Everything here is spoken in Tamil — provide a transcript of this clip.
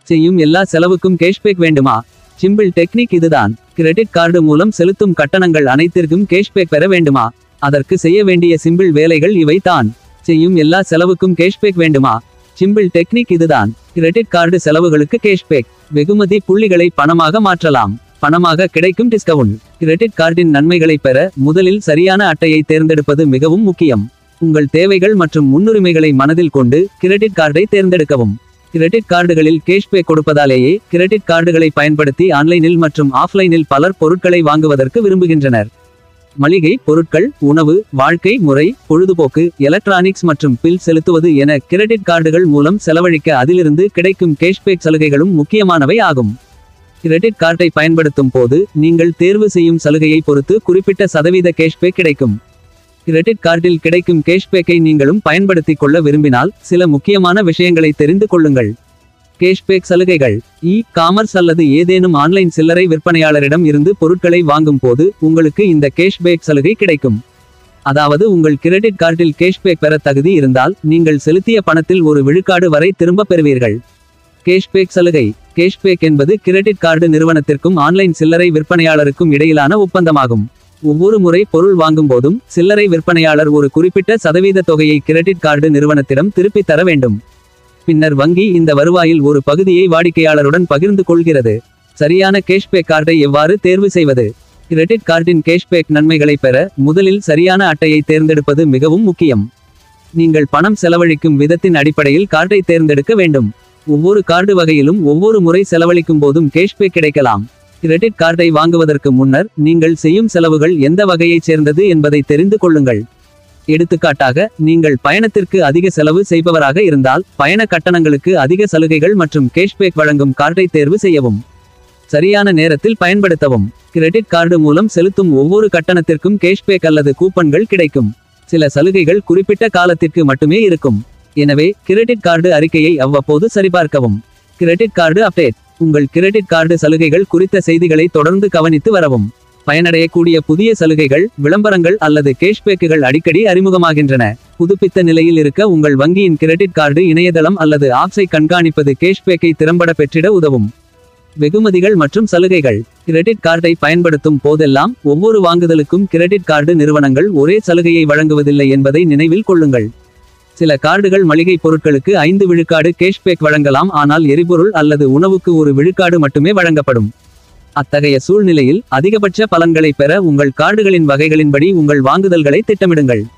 செய்யும் எல்லா செலவுக்கும் கேஷ்பேக் வேண்டுமா சிம்பிள் டெக்னிக் இதுதான் கிரெடிட் கார்டு மூலம் செலுத்தும் கட்டணங்கள் அனைத்திற்கும் கேஷ்பேக் பெற வேண்டுமா அதற்கு செய்ய வேண்டிய சிம்பிள் வேலைகள் இவை தான் செய்யும் எல்லா செலவுக்கும் கேஷ்பேக் வேண்டுமா சிம்பிள் டெக்னிக் இதுதான் கிரெடிட் கார்டு செலவுகளுக்கு கேஷ்பேக் வெகுமதி புள்ளிகளை பணமாக மாற்றலாம் பணமாக கிடைக்கும் டிஸ்கவுண்ட் கிரெடிட் கார்டின் நன்மைகளை பெற முதலில் சரியான அட்டையை தேர்ந்தெடுப்பது மிகவும் முக்கியம் உங்கள் தேவைகள் மற்றும் முன்னுரிமைகளை மனதில் கொண்டு கிரெடிட் கார்டை தேர்ந்தெடுக்கவும் கிரெடிட் கார்டுகளில் கேஷ்பேக் கொடுப்பதாலேயே கிரெடிட் கார்டுகளை பயன்படுத்தி ஆன்லைனில் மற்றும் ஆஃப்லைனில் பலர் பொருட்களை வாங்குவதற்கு விரும்புகின்றனர் மளிகை பொருட்கள் உணவு வாழ்க்கை முறை பொழுதுபோக்கு எலக்ட்ரானிக்ஸ் மற்றும் பில் செலுத்துவது என கிரெடிட் கார்டுகள் மூலம் செலவழிக்க அதிலிருந்து கிடைக்கும் கேஷ்பேக் சலுகைகளும் முக்கியமானவை ஆகும் கிரெடிட் கார்டை பயன்படுத்தும் போது நீங்கள் தேர்வு செய்யும் சலுகையை பொறுத்து குறிப்பிட்ட சதவீத கேஷ்பேக் கிடைக்கும் கிரெடிட் கார்டில் கிடைக்கும் கேஷ்பேக்கை நீங்களும் பயன்படுத்திக் கொள்ள விரும்பினால் சில முக்கியமான விஷயங்களை தெரிந்து கொள்ளுங்கள் கேஷ்பேக் சலுகைகள் இ காமர்ஸ் அல்லது ஏதேனும் ஆன்லைன் சில்லறை விற்பனையாளரிடம் இருந்து பொருட்களை வாங்கும் போது உங்களுக்கு இந்த கேஷ்பேக் சலுகை கிடைக்கும் அதாவது உங்கள் கிரெடிட் கார்டில் கேஷ்பேக் பெற தகுதி இருந்தால் நீங்கள் செலுத்திய பணத்தில் ஒரு விழுக்காடு வரை திரும்ப பெறுவீர்கள் கேஷ்பேக் சலுகை கேஷ்பேக் என்பது கிரெடிட் கார்டு நிறுவனத்திற்கும் ஆன்லைன் சில்லறை விற்பனையாளருக்கும் இடையிலான ஒப்பந்தமாகும் ஒவ்வொரு முறை பொருள் வாங்கும் போதும் சில்லறை விற்பனையாளர் ஒரு குறிப்பிட்ட சதவீத தொகையை கிரெடிட் கார்டு நிறுவனத்திடம் திருப்பித் தர வேண்டும் பின்னர் வங்கி இந்த வருவாயில் ஒரு பகுதியை வாடிக்கையாளருடன் பகிர்ந்து கொள்கிறது சரியான கேஷ்பேக் கார்டை எவ்வாறு தேர்வு செய்வது கிரெடிட் கார்டின் கேஷ்பேக் நன்மைகளை பெற முதலில் சரியான அட்டையை தேர்ந்தெடுப்பது மிகவும் முக்கியம் நீங்கள் பணம் செலவழிக்கும் விதத்தின் அடிப்படையில் கார்டை தேர்ந்தெடுக்க வேண்டும் ஒவ்வொரு கார்டு வகையிலும் ஒவ்வொரு முறை செலவழிக்கும் போதும் கேஷ்பேக் கிடைக்கலாம் கிரெடிட் கார்டை வாங்குவதற்கு முன்னர் நீங்கள் செய்யும் செலவுகள் எந்த வகையைச் சேர்ந்தது என்பதை தெரிந்து கொள்ளுங்கள் எடுத்துக்காட்டாக நீங்கள் பயணத்திற்கு அதிக செலவு செய்பவராக இருந்தால் பயண கட்டணங்களுக்கு அதிக சலுகைகள் மற்றும் கேஷ்பேக் வழங்கும் கார்டை தேர்வு செய்யவும் சரியான நேரத்தில் பயன்படுத்தவும் கிரெடிட் கார்டு மூலம் செலுத்தும் ஒவ்வொரு கட்டணத்திற்கும் கேஷ்பேக் அல்லது கூப்பன்கள் கிடைக்கும் சில சலுகைகள் குறிப்பிட்ட காலத்திற்கு மட்டுமே இருக்கும் எனவே கிரெடிட் கார்டு அறிக்கையை அவ்வப்போது சரிபார்க்கவும் கிரெடிட் கார்டு அப்டேட் உங்கள் கிரெடிட் கார்டு சலுகைகள் குறித்த செய்திகளை தொடர்ந்து கவனித்து வரவும் பயனடையக்கூடிய புதிய சலுகைகள் விளம்பரங்கள் அல்லது கேஷ்பேக்குகள் அடிக்கடி அறிமுகமாகின்றன புதுப்பித்த நிலையில் இருக்க உங்கள் வங்கியின் கிரெடிட் கார்டு இணையதளம் அல்லது ஆப்ஸை கண்காணிப்பது கேஷ்பேக்கை திறம்பட பெற்றிட உதவும் வெகுமதிகள் மற்றும் சலுகைகள் கிரெடிட் கார்டை பயன்படுத்தும் போதெல்லாம் ஒவ்வொரு வாங்குதலுக்கும் கிரெடிட் கார்டு நிறுவனங்கள் ஒரே சலுகையை வழங்குவதில்லை என்பதை நினைவில் கொள்ளுங்கள் சில கார்டுகள் மளிகை பொருட்களுக்கு ஐந்து விழுக்காடு கேஷ்பேக் வழங்கலாம் ஆனால் எரிபொருள் அல்லது உணவுக்கு ஒரு விழுக்காடு மட்டுமே வழங்கப்படும் அத்தகைய சூழ்நிலையில் அதிகபட்ச பலன்களை பெற உங்கள் கார்டுகளின் வகைகளின்படி உங்கள் வாங்குதல்களை திட்டமிடுங்கள்